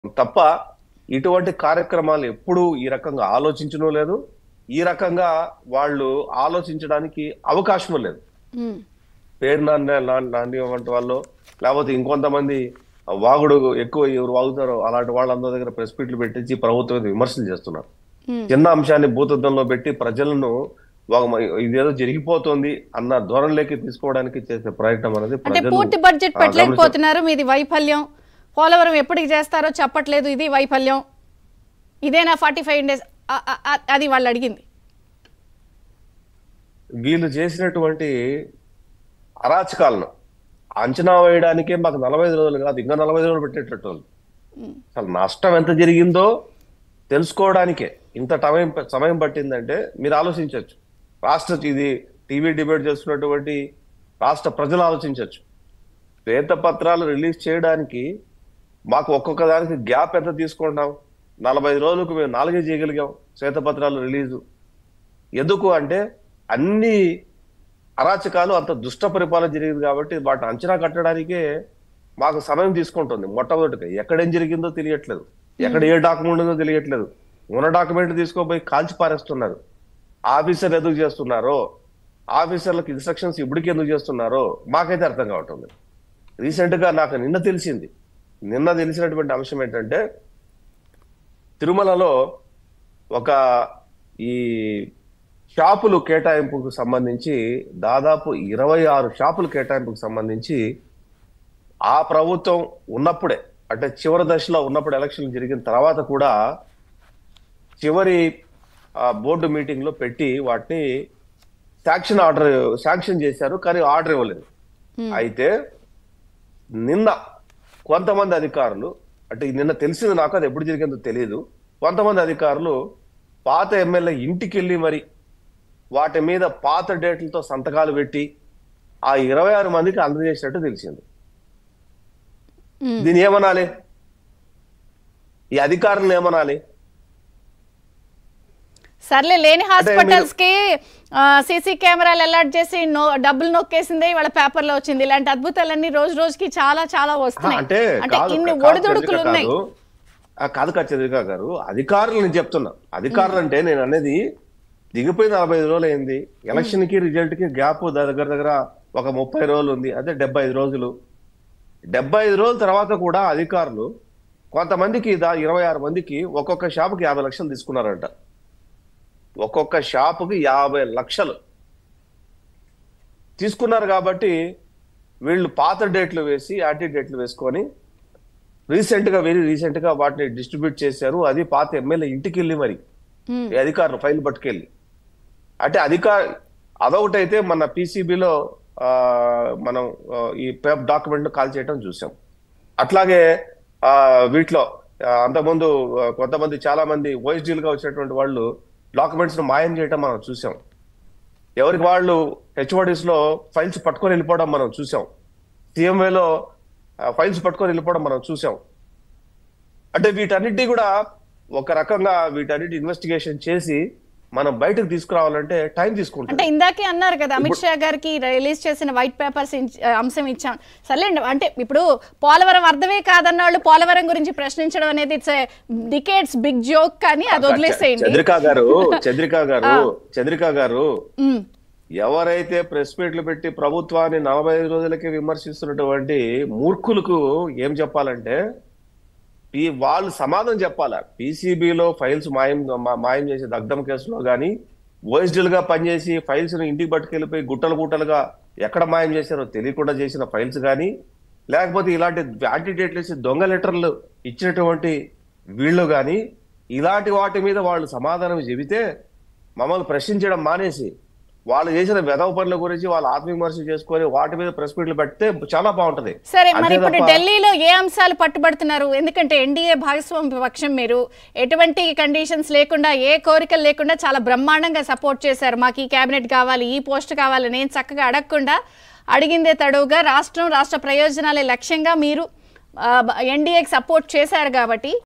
తప్ప ఇటువంటి కార్యక్రమాలు ఎప్పుడూ ఈ రకంగా ఆలోచించడం లేదు ఈ రకంగా వాళ్ళు ఆలోచించడానికి అవకాశం లేదు ఉమ్. పేరు నాన్న నాని వంటి వాళ్ళు లేకపోతే ఇంకొంతమంది వాగుడు ఎక్కువ ఎవరు వాగుతారో అలాంటి వాళ్ళందరి దగ్గర ప్రెస్ మీట్లు పెట్టించి ప్రభుత్వం మీద విమర్శలు చేస్తున్నారు ఉమ్. చిన్న అంశాన్ని భూతద్దంలో పెట్టి ప్రజలను ఒక మ- ఇదేదో జరిగిపోతుంది అన్న ధోరణిలోకి తీసుకోవడానికి చేసే ప్రయత్నం అనేది అంటే ప్రజలు పూర్తి బడ్జెట్ ఆ, పెట్టలేకపోతున్నారు మీది వైఫల్యం పోలవరం ఎప్పటికి చేస్తారో చెప్పట్లేదు ఇది వైఫల్యం ఇదేనా ఫార్టీ ఫైవ్ డేస్ అది వాళ్ళు అడిగింది వీళ్ళు చేసినటువంటి అరాచకాలను అంచనా వేయడానికే మాకు నలభై ఐదు రోజులు కాదు ఇంకా నలభై ఐదు రోజులు పెట్టేటట్టు వాళ్ళు. అసలు నష్టం ఎంత జరిగిందో తెలుసుకోవడానికే ఇంత టైం సమయం పట్టిందంటే మీరు ఆలోచించవచ్చు రాష్ట్ర ఇది టీవీ డిబేట్ చేస్తున్నటువంటి రాష్ట్ర ప్రజలు ఆలోచించవచ్చు శ్వేతపత్రాలు రిలీజ్ చేయడానికి మాకు ఒక్కొక్క దానికి గ్యాప్ ఎంత తీసుకుంటాం నలభై ఐదు రోజులకు మేము నాలుగే చేయగలిగాం శ్వేతపత్రాలు రిలీజు ఎందుకు అంటే అన్ని అరాచకాలు అంత దుష్ట పరిపాలన జరిగింది కాబట్టి వాటిని అంచనా కట్టడానికే మాకు సమయం తీసుకుంటుంది మొట్టమొదటిగా ఎక్కడేం జరిగిందో తెలియట్లేదు ఎక్కడ ఏ డాక్యుమెంట్ ఉందో తెలియట్లేదు ఉన్న డాక్యుమెంట్ తీసుకోపోయి కాల్చి పారేస్తున్నారు ఆఫీసర్ ఎందుకు చేస్తున్నారో ఆఫీసర్లకు ఇన్స్ట్రక్షన్స్ ఇప్పటికి ఎందుకు చేస్తున్నారో మాకైతే అర్థం కావట్లేదు రీసెంట్ గా నాకు నిన్న తెలిసింది నిన్న తెలిసినటువంటి అంశం ఏంటంటే తిరుమలలో ఒక ఈ షాపులు కేటాయింపుకు సంబంధించి దాదాపు ఇరవై ఆరు షాపులు కేటాయింపుకు సంబంధించి ఆ ప్రభుత్వం ఉన్నప్పుడే అంటే చివరి దశలో ఉన్నప్పుడు ఎలక్షన్ జరిగిన తర్వాత కూడా చివరి ఆ, బోర్డు మీటింగ్ లో పెట్టి వాటిని శాంక్షన్ ఆర్డర్ శాంక్షన్ చేశారు కానీ ఆర్డర్ ఇవ్వలేదు అయితే నిన్న కొంతమంది అధికారులు అంటే నిన్న తెలిసింది నాకు అది ఎప్పుడు జరిగిందో తెలియదు కొంతమంది అధికారులు పాత ఎమ్మెల్యే ఇంటికి వెళ్ళి మరి వాటి మీద పాత డేట్లతో సంతకాలు పెట్టి ఆ ఇరవై ఆరు మందికి అందజేసినట్టు తెలిసింది ఉమ్. దీన్ని ఏమనాలి ఈ అధికారులను ఏమనాలి సర్లే లేని మీరు- హాస్పిటల్స్ కి సీసీ కెమెరాలు అలర్ట్ చేసి నో డబ్బులు నొక్కేసిందే వాళ్ళ పేపర్ లో వచ్చింది ఇలాంటి అద్భుతాలన్నీ రోజు రోజుకి చాలా చాలా ఆ, వస్తున్నాయి అంటే అంటే కాదు ఇన్ని కాదు ఒడిదుడుకులు చంద్రిక ఉన్నాయి కాదు. ఆ, కాదు కాదు చంద్రిక గారు అధికారులు నేను చెప్తున్నా అధికారులు అంటే నేను అనేది దిగిపోయి నలభై ఐదు రోజులు అయింది ఎలక్షన్ కి రిజల్ట్ కి గ్యాప్ దగ్గర దగ్గర ఒక ముప్పై రోజులు ఉంది అదే డెబ్బై ఐదు రోజులు డెబ్బై ఐదు రోజుల తర్వాత కూడా అధికారులు కొంతమందికి దా ఇరవై ఆరు మందికి ఒక్కొక్క షాపుకి యాభై లక్షలు తీసుకున్నారంట ఒక్కొక్క షాపుకి యాభై లక్షలు తీసుకున్నారు కాబట్టి వీళ్ళు పాత డేట్లు వేసి యాంటీ డేట్లు వేసుకొని రీసెంట్ గా వెరీ రీసెంట్ గా వాటిని డిస్ట్రిబ్యూట్ చేశారు అది పాత ఎమ్మెల్యే ఇంటికి వెళ్ళి మరి ఉమ్. ఈ అధికారులు ఫైల్ పట్టుకెళ్ళి అంటే అధికార అదొకటైతే మన పీసీబీలో మనం ఆ, ఈ పేప్ డాక్యుమెంట్ కాల్ చేయడం చూసాం అట్లాగే ఆ వీటిలో ఆ, అంతకుముందు ఆ, కొంతమంది చాలా మంది ఓఎస్డీలుగా వచ్చినటువంటి వాళ్ళు డాక్యుమెంట్స్ ను మాయం చేయడం మనం చూసాం ఎవరికి వాళ్ళు హెచ్ఓడిస్ లో ఫైల్స్ పట్టుకొని వెళ్ళిపోవడం మనం చూసాం సిఎంఏలో ఫైల్స్ పట్టుకొని వెళ్ళిపోవడం మనం చూసాం అంటే వీటన్నిటి కూడా ఒక రకంగా వీటన్నిటి ఇన్వెస్టిగేషన్ చేసి మనం బయటకు తీసుకురావాలంటే టైం అంటే తీసుకుంటుంది ఇందాకే అన్నారు కదా అమిత్ షా గారికి రిలీజ్ చేసిన వైట్ పేపర్స్ అంశం ఇచ్చాం సర్లేండి అంటే ఇప్పుడు పోలవరం అర్థమే కాదన్న వాళ్ళు పోలవరం గురించి ప్రశ్నించడం అనేది ఇట్స్ డికేట్స్ బిగ్ జోక్ కానీ అది వదిలేసేయండి చంద్రికా గారు చంద్రికా గారు చంద్రికా గారు ఉమ్, ఎవరైతే ప్రెస్ మీట్లు పెట్టి ప్రభుత్వాన్ని నలభై ఐదు రోజులకి విమర్శిస్తున్నటువంటి మూర్ఖులకు ఏం చెప్పాలంటే ఈ వాళ్ళు సమాధానం చెప్పాలా పీసీబీలో ఫైల్స్ మాయం మా- మాయం చేసే దగ్ధం కేసులో కానీ గా పనిచేసి ఫైల్స్ ను ఇంటికి పట్టుకెళ్ళిపోయి గుట్టలు గుట్టలుగా ఎక్కడ మాయం చేశారో తెలియకుండా చేసిన ఫైల్స్ కానీ లేకపోతే ఇలాంటి యాంటీడేట్లు వేసి దొంగ లెటర్లు ఇచ్చినటువంటి వీళ్ళు కానీ ఇలాంటి వాటి మీద వాళ్ళు సమాధానం చెబితే మమ్మల్ని ప్రశ్నించడం మానేసి వాళ్ళు చేసిన వెధవ పనుల గురించి వాళ్ళు ఆత్మవిమర్శ చేసుకొని వాటి మీద ప్రెస్ మీట్లు పెడితే చాలా బాగుంటది సరే మరి అంతే ఇప్పుడు తప్ప- ఢిల్లీలో ఏ అంశాలు పట్టుబడుతున్నారు ఎందుకంటే ఎన్డీఏ భాగస్వామ్య పక్షం మీరు ఎటువంటి కండిషన్స్ లేకుండా ఏ కోరికలు లేకుండా చాలా బ్రహ్మాండంగా సపోర్ట్ చేశారు మాకు ఈ కేబినెట్ కావాలి ఈ పోస్ట్ కావాలి నేను చక్కగా అడగకుండా అడిగిందే తడువుగా రాష్ట్రం రాష్ట్ర ప్రయోజనాలే లక్ష్యంగా మీరు ఎన్డీఏకి సపోర్ట్ చేశారు కాబట్టి